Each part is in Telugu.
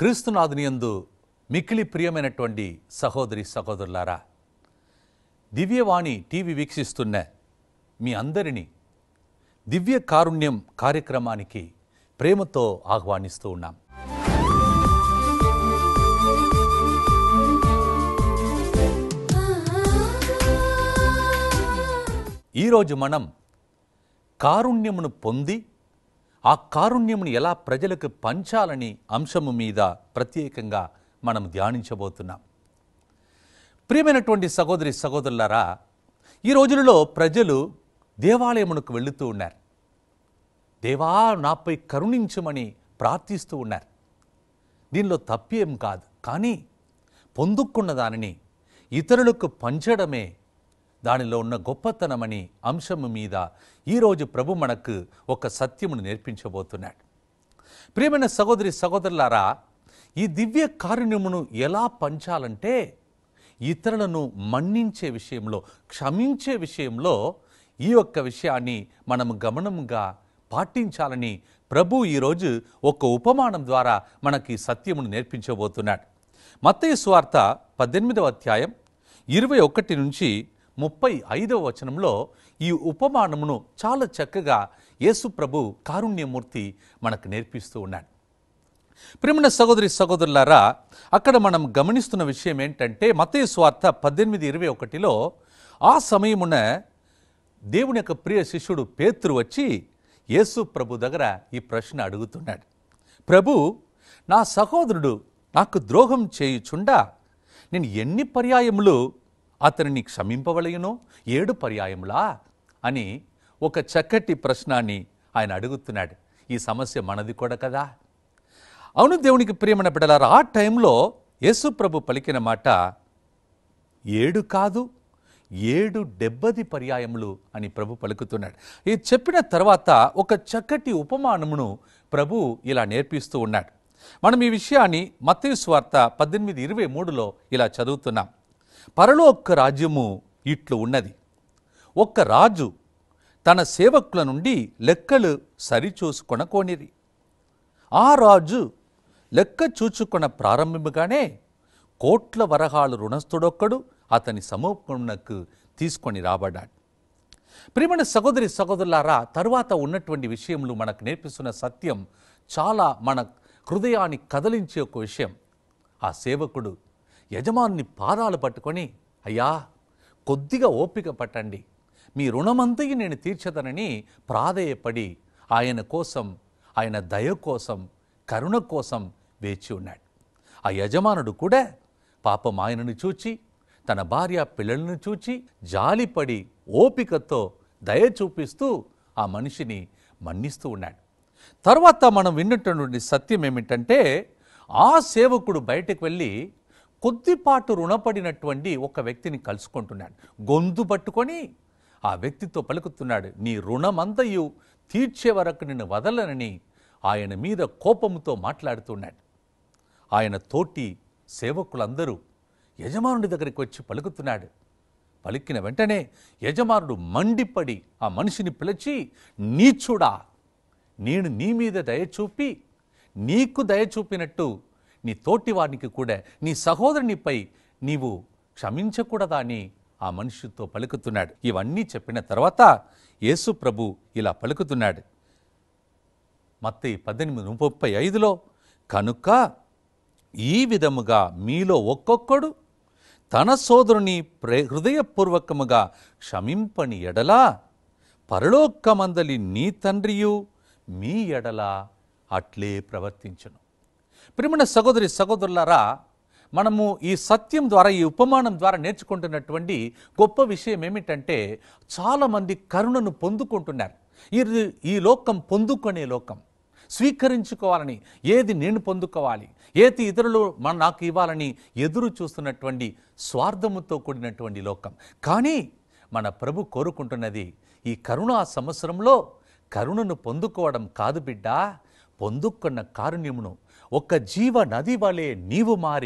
క్రీస్తునాథుని యందు మిక్కిలి ప్రియమైనటువంటి సహోదరి సహోదరులారా దివ్యవాణి టీవీ వీక్షిస్తున్న మీ అందరినీ దివ్య కారుణ్యం కార్యక్రమానికి ప్రేమతో ఆహ్వానిస్తూ ఉన్నాం ఈరోజు మనం కారుణ్యమును పొంది ఆ కారుణ్యమును ఎలా ప్రజలకు పంచాలని అంశము మీద ప్రత్యేకంగా మనం ధ్యానించబోతున్నాం ప్రియమైనటువంటి సహోదరి సహోదరులారా ఈ రోజులలో ప్రజలు దేవాలయమునకు వెళుతూ ఉన్నారు దేవా నాపై కరుణించమని ప్రార్థిస్తూ ఉన్నారు దీనిలో తప్పేం కాదు కానీ పొందుకున్న దానిని ఇతరులకు పంచడమే దానిలో ఉన్న గొప్పతనమని అంశము మీద ఈరోజు ప్రభు మనకు ఒక సత్యమును నేర్పించబోతున్నాడు ప్రియమైన సహోదరి సహోదరులారా ఈ దివ్య కారుణ్యమును ఎలా పంచాలంటే ఇతరులను మన్నించే విషయంలో క్షమించే విషయంలో ఈ యొక్క విషయాన్ని మనం గమనంగా పాటించాలని ప్రభు ఈరోజు ఒక ఉపమానం ద్వారా మనకి సత్యమును నేర్పించబోతున్నాడు మత్తయి స్వార్త పద్దెనిమిదవ అధ్యాయం ఇరవై ఒకటి నుంచి ముప్పై ఐదవ వచనంలో ఈ ఉపమానమును చాలా చక్కగా యేసు ప్రభు కారుణ్యమూర్తి మనకు నేర్పిస్తూ ఉన్నాడు ప్రేమణ సహోదరి సహోదరులారా అక్కడ మనం గమనిస్తున్న విషయం ఏంటంటే మతయ స్వార్థ పద్దెనిమిది ఇరవై ఒకటిలో ఆ సమయమున దేవుని యొక్క ప్రియ శిష్యుడు పేతురు వచ్చి యేసు ప్రభు దగ్గర ఈ ప్రశ్న అడుగుతున్నాడు ప్రభు నా సహోదరుడు నాకు ద్రోహం చేయుచుండా నేను ఎన్ని పర్యాయములు అతనిని క్షమింపవలయునో ఏడు పర్యాయములా అని ఒక చక్కటి ప్రశ్నాన్ని ఆయన అడుగుతున్నాడు ఈ సమస్య మనది కూడా కదా అవును దేవునికి ప్రియమైన బిడ్డలారా ఆ టైంలో యేసు ప్రభు పలికిన మాట ఏడు కాదు ఏడు డెబ్బది పర్యాయములు అని ప్రభు పలుకుతున్నాడు ఇది చెప్పిన తర్వాత ఒక చక్కటి ఉపమానమును ప్రభు ఇలా నేర్పిస్తూ ఉన్నాడు మనం ఈ విషయాన్ని మత్తయి స్వార్త పద్దెనిమిది ఇరవై మూడులో ఇలా చదువుతున్నాం పరలోక రాజ్యము ఇట్లు ఉన్నది ఒక్క రాజు తన సేవకుల నుండి లెక్కలు సరిచూసుకొనకోనిరి ఆ రాజు లెక్క చూచుకొన ప్రారంభింపగానే కోట్ల వరహాలు రుణస్థుడొక్కడు అతని సమూహమునకు తీసుకొని రాబడ్డాడు ప్రియమైన సహోదరి సహోదరులారా తరువాత ఉన్నటువంటి విషయములు మనకు నేర్పిస్తున్న సత్యం చాలా మన హృదయాన్ని కదిలించే ఒక విషయం ఆ సేవకుడు యజమాని పాదాలు పట్టుకొని అయ్యా కొద్దిగా ఓపిక పట్టండి మీ రుణమంతయి నేను తీర్చదనని ప్రాధేయపడి ఆయన కోసం ఆయన దయ కోసం కరుణ కోసం వేచి ఉన్నాడు ఆ యజమానుడు కూడా పాపం ఆయనను చూచి తన భార్య పిల్లలను చూచి జాలిపడి ఓపికతో దయ చూపిస్తూ ఆ మనిషిని మన్నిస్తూ ఉన్నాడు తర్వాత మనం విన్నటువంటి సత్యం ఏమిటంటే ఆ సేవకుడు బయటకు వెళ్ళి కొద్దిపాటు రుణపడినటువంటి ఒక వ్యక్తిని కలుసుకుంటున్నాడు గొంతు పట్టుకొని ఆ వ్యక్తితో పలుకుతున్నాడు నీ రుణమంతయు తీర్చే వరకు నిన్ను వదలనని ఆయన మీద కోపంతో మాట్లాడుతున్నాడు ఆయన తోటి సేవకులందరూ యజమానుడి దగ్గరికి వచ్చి పలుకుతున్నాడు పలికిన వెంటనే యజమానుడు మండిపడి ఆ మనిషిని పిలిచి నీచుడా నేను నీ మీద దయ చూపి నీకు దయ చూపినట్టు నీ తోటి వారికి కూడా నీ సహోదరునిపై నీవు క్షమించకూడదా అని ఆ మనిషితో పలుకుతున్నాడు ఇవన్నీ చెప్పిన తర్వాత యేసు ప్రభు ఇలా పలుకుతున్నాడు మత్తయి పద్దెనిమిది ముప్పై ఐదులో కనుక ఈ విధముగా మీలో ఒక్కొక్కడు తన సోదరుని ప్రే హృదయపూర్వకముగా క్షమింపని ఎడలా పరలోకమందలి నీ తండ్రియు మీ ఎడల అట్లే ప్రవర్తించును ప్రియమైన సహోదరి సహోదరులారా మనము ఈ సత్యం ద్వారా ఈ ఉపమానం ద్వారా నేర్చుకుంటున్నటువంటి గొప్ప విషయం ఏమిటంటే చాలామంది కరుణను పొందుకుంటున్నారు ఇది ఈ లోకం పొందుకునే లోకం స్వీకరించుకోవాలని ఏది నేను పొందుకోవాలి ఏది ఇతరులు మన నాకు ఇవ్వాలని ఎదురు చూస్తున్నటువంటి స్వార్థముతో కూడినటువంటి లోకం కానీ మన ప్రభు కోరుకుంటున్నది ఈ కరుణా సంవత్సరంలో కరుణను పొందుకోవడం కాదు బిడ్డ పొందుకున్న కారుణ్యమును ఒక జీవ నది వలె నీవు మారి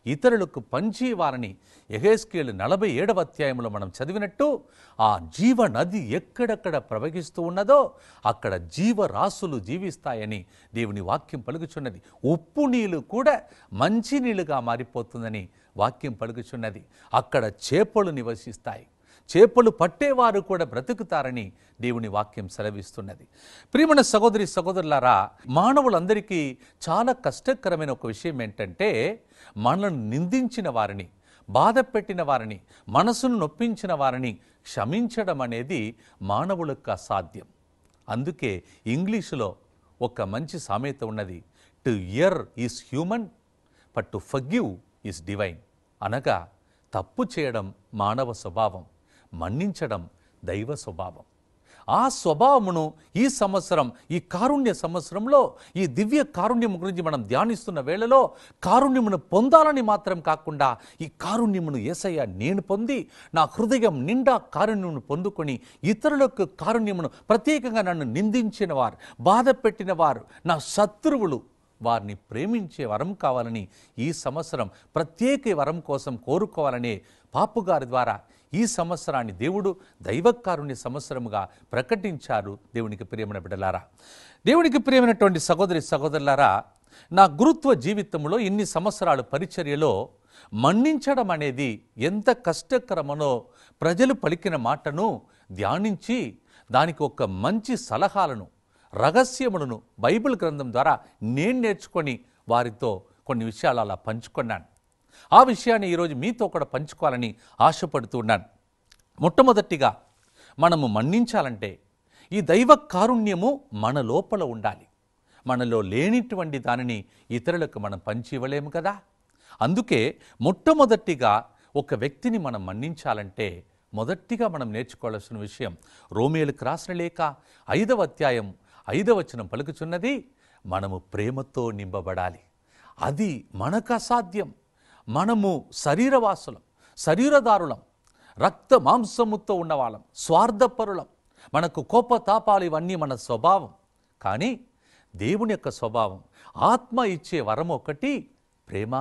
ఇతరులకు పంచి వారిని ఎహేస్కేలు నలభై ఏడవ అధ్యాయంలో మనం చదివినట్టు ఆ జీవ నది ఎక్కడెక్కడ ప్రవహిస్తూ ఉన్నదో అక్కడ జీవరాశులు జీవిస్తాయని దేవుని వాక్యం పలుకుచున్నది ఉప్పు నీళ్ళు కూడా మంచి నీళ్ళుగా మారిపోతుందని వాక్యం పలుకుచున్నది అక్కడ చేపలు నివసిస్తాయి చేపలు పట్టేవారు కూడా బ్రతుకుతారని దేవుని వాక్యం సెలవిస్తున్నది ప్రియమైన సహోదరి సహోదరులారా మానవులందరికీ చాలా కష్టకరమైన ఒక విషయం ఏంటంటే మనల్ని నిందించిన వారిని బాధ పెట్టిన వారిని మనసును నొప్పించిన వారిని క్షమించడం అనేది మానవులకు అసాధ్యం అందుకే ఇంగ్లీషులో ఒక మంచి సామెత ఉన్నది to err is human but to forgive is divine అనగా తప్పు చేయడం మానవ స్వభావం మన్నించడం దైవ స్వభావం ఆ స్వభావమును ఈ సంవత్సరం ఈ కారుణ్య సంవత్సరంలో ఈ దివ్య కారుణ్యం గురించి మనం ధ్యానిస్తున్న వేళలో కారుణ్యమును పొందాలని మాత్రం కాకుండా ఈ కారుణ్యమును ఏసయ్య నేను పొంది నా హృదయం నిండా కారుణ్యమును పొందుకొని ఇతరులకు కారుణ్యమును ప్రత్యేకంగా నన్ను నిందించిన వారు బాధ పెట్టిన వారు నా శత్రువులు వారిని ప్రేమించే వరం కావాలని ఈ సంవత్సరం ప్రత్యేక వరం కోసం కోరుకోవాలనే పాపుగారి ద్వారా ఈ సంవత్సరాన్ని దేవుడు దైవకారుణ్య సంవత్సరముగా ప్రకటించారు దేవునికి ప్రియమైన బిడ్డలారా దేవునికి ప్రియమైనటువంటి సహోదరి సహోదరులారా నా గురుత్వ జీవితంలో ఇన్ని సంవత్సరాల పరిచర్యలో మన్నించడం అనేది ఎంత కష్టకరమనో ప్రజలు పలికిన మాటను ధ్యానించి దానికి ఒక మంచి సలహాలను రహస్యములను బైబిల్ గ్రంథం ద్వారా నేను నేర్చుకొని వారితో కొన్ని విషయాలు అలా పంచుకున్నాను ఆ విషయాన్ని ఈరోజు మీతో కూడా పంచుకోవాలని ఆశపడుతూ ఉన్నాను మొట్టమొదటిగా మనము మన్నించాలంటే ఈ దైవ కారుణ్యము మన లోపల ఉండాలి మనలో లేనిటువంటి దానిని ఇతరులకు మనం పంచి ఇవ్వలేము కదా అందుకే మొట్టమొదటిగా ఒక వ్యక్తిని మనం మన్నించాలంటే మొదటిగా మనం నేర్చుకోవాల్సిన విషయం రోమియోలకు రాసిన లేక ఐదవ అధ్యాయం ఐదవ వచనం పలుకుచున్నది మనము ప్రేమతో నింపబడాలి అది మనకు అసాధ్యం మనము శరీరవాసులం శరీరదారులం రక్త మాంసముతో ఉన్నవాళ్ళం స్వార్థపరులం మనకు కోప తాపాలు ఇవన్నీ మన స్వభావం కానీ దేవుని యొక్క స్వభావం ఆత్మ ఇచ్చే వరం ఒకటి ప్రేమ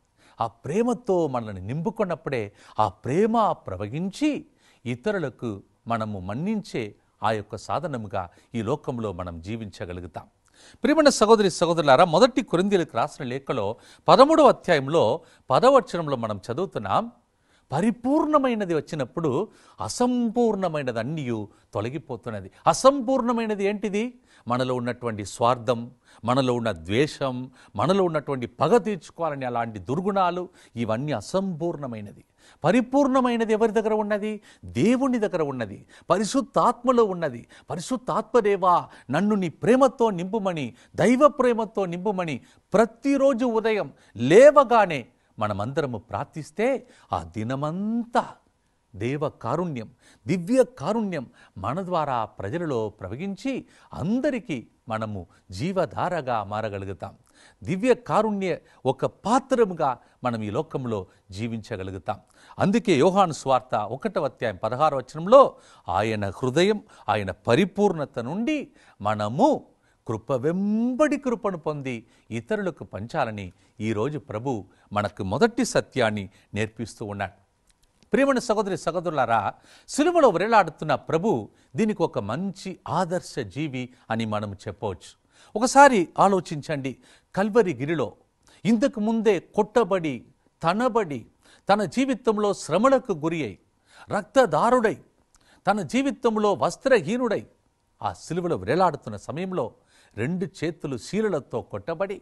ఆ ప్రేమతో మనల్ని నింపుకున్నప్పుడే ఆ ప్రేమ ప్రవహించి ఇతరులకు మనము మన్నించే ఆ యొక్క సాధనముగా ఈ లోకంలో మనం జీవించగలుగుతాం ప్రియమైన సహోదరి సహోదరులారా మొదటి కొరిందీలకు రాసిన లేఖలో పదమూడవ అధ్యాయంలో పదవచనంలో మనం చదువుతున్నాం పరిపూర్ణమైనది వచ్చినప్పుడు అసంపూర్ణమైనది అన్నీ తొలగిపోతున్నది అసంపూర్ణమైనది ఏంటిది మనలో ఉన్నటువంటి స్వార్థం మనలో ఉన్న ద్వేషం మనలో ఉన్నటువంటి పగ తీర్చుకోవాలని అలాంటి దుర్గుణాలు ఇవన్నీ అసంపూర్ణమైనది పరిపూర్ణమైనది ఎవరి దగ్గర ఉన్నది దేవుని దగ్గర ఉన్నది పరిశుద్ధాత్మలో ఉన్నది పరిశుద్ధాత్మదేవా నన్ను నీ ప్రేమతో నింపుమని దైవ ప్రేమతో నింపుమని ప్రతిరోజు ఉదయం లేవగానే మనమందరము ప్రార్థిస్తే ఆ దినమంతా దేవ కారుణ్యం దివ్య కారుణ్యం మన ద్వారా ప్రజలలో ప్రవహించి అందరికీ మనము జీవధారగా మారగలుగుతాం దివ్య కారుణ్య ఒక పాత్రముగా మనం ఈ లోకంలో జీవించగలుగుతాం అందుకే యోహాను స్వార్త ఒకటవ అధ్యాయం పదహారు వచనంలో ఆయన హృదయం ఆయన పరిపూర్ణత నుండి మనము కృప వెంబడి కృపను పొంది ఇతరులకు పంచాలని ఈరోజు ప్రభు మనకు మొదటి సత్యాన్ని నేర్పిస్తూ ఉన్నాడు ప్రియమైన సహోదరి సహోదరులారా సిలువలో వ్రేలాడుతున్న ప్రభు దీనికి ఒక మంచి ఆదర్శ జీవి అని మనం చెప్పవచ్చు ఒకసారి ఆలోచించండి కల్వరి గిరిలో ఇంతకు ముందే కొట్టబడి తనబడి తన జీవితంలో శ్రమలకు గురి అయి రక్తదారుడై తన జీవితంలో వస్త్రహీనుడై ఆ సిలువలో వ్రేలాడుతున్న సమయంలో రెండు చేతులు శీలలతో కొట్టబడి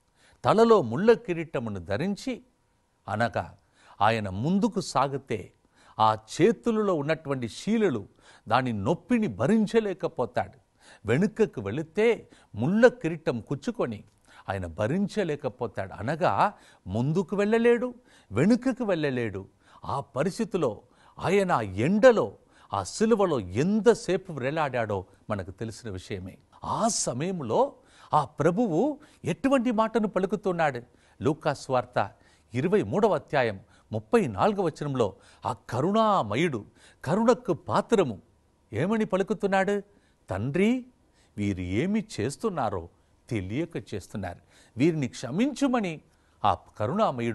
తలలో ముళ్ళ కిరీటమును ధరించి అనగా ఆయన ముందుకు సాగితే ఆ చేతులలో ఉన్నటువంటి శీలలు దాని నొప్పిని భరించలేకపోతాడు వెనుకకు వెళితే ముళ్ళ కిరీటం కుచ్చుకొని ఆయన భరించలేకపోతాడు అనగా ముందుకు వెళ్ళలేడు వెనుకకు వెళ్ళలేడు ఆ పరిస్థితిలో ఆయన ఆ ఎండలో ఆ సిలువలో ఎంతసేపు వేలాడాడో మనకు తెలిసిన విషయమే ఆ సమయంలో ఆ ప్రభువు ఎటువంటి మాటను పలుకుతున్నాడు లూకాస్ వార్త ఇరవై మూడవ అధ్యాయం ముప్పై నాలుగవ వచనంలో ఆ కరుణామయుడు కరుణకు పాత్రము ఏమని పలుకుతున్నాడు తండ్రి వీరు ఏమి చేస్తున్నారో తెలియక చేస్తున్నారు వీరిని క్షమించుమని ఆ కరుణామయుడు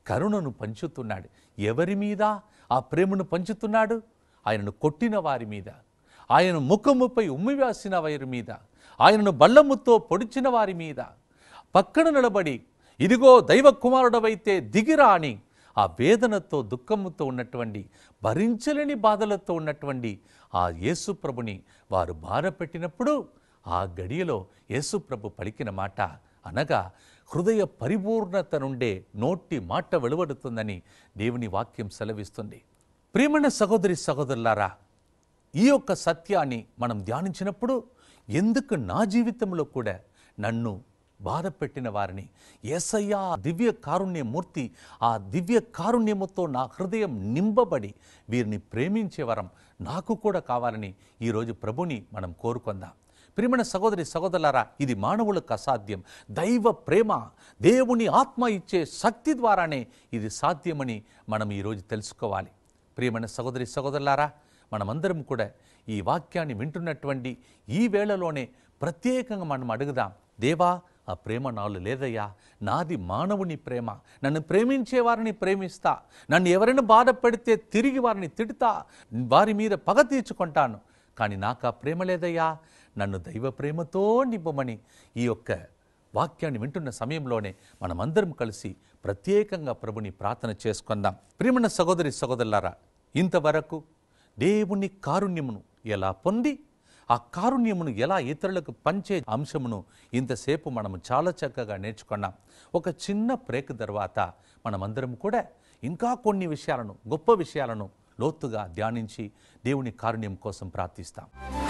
కరుణను పంచుతున్నాడు ఎవరి మీద ఆ ప్రేమను పంచుతున్నాడు ఆయనను కొట్టిన వారి మీద ఆయన ముఖముపై ఉమ్మివేసిన వారి మీద ఆయనను బల్లముతో పొడిచిన వారి మీద పక్కన నిలబడి ఇదిగో దైవ కుమారుడవైతే దిగిరా అని ఆ వేదనతో దుఃఖముతో ఉన్నటువంటి భరించలేని బాధలతో ఉన్నటువంటి ఆ యేసుప్రభుని వారు బాధపెట్టినప్పుడు ఆ గడియలో యేసుప్రభు పలికిన మాట అనగా హృదయ పరిపూర్ణత నుండే నోటి మాట వెలువడుతుందని దేవుని వాక్యం సెలవిస్తుంది ప్రియమైన సహోదరి సహోదరులారా ఈ యొక్క సత్యాన్ని మనం ధ్యానించినప్పుడు ఎందుకు నా జీవితంలో కూడా నన్ను బాధ పెట్టిన వారిని ఏసయ్యా దివ్య కారుణ్యమూర్తి ఆ దివ్య కారుణ్యముతో నా హృదయం నింపబడి వీరిని ప్రేమించే వరం నాకు కూడా కావాలని ఈరోజు ప్రభుని మనం కోరుకుందాం ప్రియమైన సహోదరి సహోదరులారా ఇది మానవులకు అసాధ్యం దైవ ప్రేమ దేవుని ఆత్మ ఇచ్చే శక్తి ద్వారానే ఇది సాధ్యమని మనం ఈరోజు తెలుసుకోవాలి ప్రియమైన సహోదరి సహోదరులారా మనమందరం కూడా ఈ వాక్యాన్ని వింటున్నటువంటి ఈ వేళలోనే ప్రత్యేకంగా మనం అడుగుదాం దేవా ఆ ప్రేమ నాలు లేదయ్యా నాది మానవుని ప్రేమ నన్ను ప్రేమించే వారిని ప్రేమిస్తా నన్ను ఎవరైనా బాధ పెడితే తిరిగి వారిని తిడతా వారి మీద పగ తీర్చుకుంటాను కానీ నాకు ఆ ప్రేమ లేదయ్యా నన్ను దైవ ప్రేమతో నింపమని ఈ యొక్క వాక్యాన్ని వింటున్న సమయంలోనే మనమందరం కలిసి ప్రత్యేకంగా ప్రభుని ప్రార్థన చేసుకుందాం ప్రియమైన సహోదరి సహోదరులారా ఇంతవరకు దేవుని కారుణ్యమును ఎలా పొంది ఆ కారుణ్యమును ఎలా ఇతరులకు పంచే అంశమును ఇంతసేపు మనము చాలా చక్కగా నేర్చుకున్నాం ఒక చిన్న బ్రేక్ తర్వాత మనమందరం కూడా ఇంకా కొన్ని విషయాలను గొప్ప విషయాలను లోతుగా ధ్యానించి దేవుని కారుణ్యం కోసం ప్రార్థిస్తాం